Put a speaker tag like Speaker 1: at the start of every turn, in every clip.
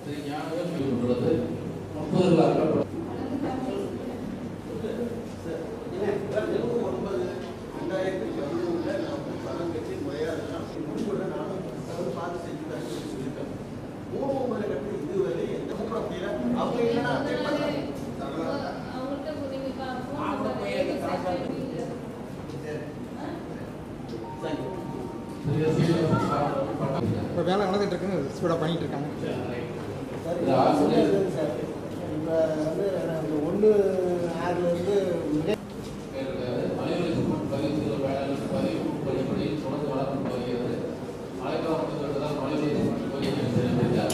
Speaker 1: உள்ளது முப்பதுகளாக
Speaker 2: இப்போ வேலை நடந்துட்டு இருக்குன்னு ஸ்பீடாக பண்ணிட்டு இருக்காங்க
Speaker 1: இது ஆசிரியர்
Speaker 3: இப்போ வந்து அந்த ஒன்று ஆறுலேருந்து
Speaker 1: மலைகளில் பகுதியில் வேளாண் பதிவு படிப்படி தொடர்ந்து வளர்ந்து வருகிறது மழைக்காலத்தில் வருவதால் மலைகளில் பகுதியில் செல்கிறார்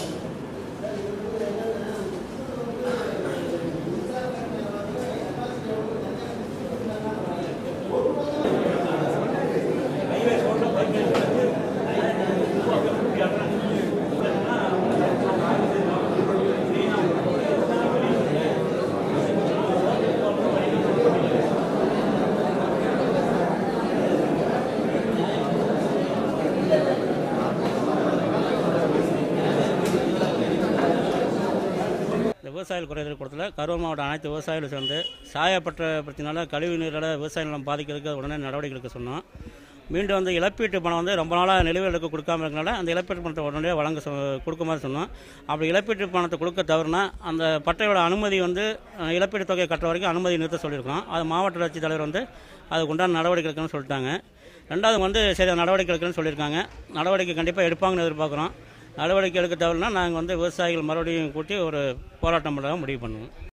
Speaker 4: இந்த விவசாயிகள் குறைதல் கூடத்தில் கரூர் மாவட்ட அனைத்து விவசாயிகளும் சேர்ந்து சாயப்பட்ட பிரச்சனால கழிவு நீரால் விவசாய நிலம் பாதிக்கிறதுக்கு உடனே நடவடிக்கை எடுக்க சொன்னோம் மீண்டும் வந்து இழப்பீட்டு பணம் வந்து ரொம்ப நாளாக நிலுவைகளுக்கு கொடுக்காம இருக்கனால அந்த இழப்பீட்டு பணத்தை உடனே வழங்க சொ கொடுக்க மாதிரி சொன்னோம் அப்படி இழப்பீட்டு பணத்தை கொடுக்க தவறுனா அந்த பட்டையோட அனுமதி வந்து அஹ், இழப்பீட்டு தொகையை கட்டுற வரைக்கும் அனுமதி நிறுத்த சொல்லியிருக்கோம் அது மாவட்ட ஆட்சித் தலைவர் வந்து அதுக்கு உண்டான நடவடிக்கை எடுக்கணும்னு சொல்லிட்டாங்க ரெண்டாவது வந்து சரி அது நடவடிக்கை எடுக்கணும்னு சொல்லியிருக்காங்க நடவடிக்கை கண்டிப்பாக எடுப்பாங்கன்னு எதிர்பார்க்குறோம் நடவடிக்கை எடுக்க தவறுனா நாங்கள் வந்து விவசாயிகள் மறுபடியும் கூட்டி ஒரு போராட்டம் பண்ண முடிவு பண்ணுவோம்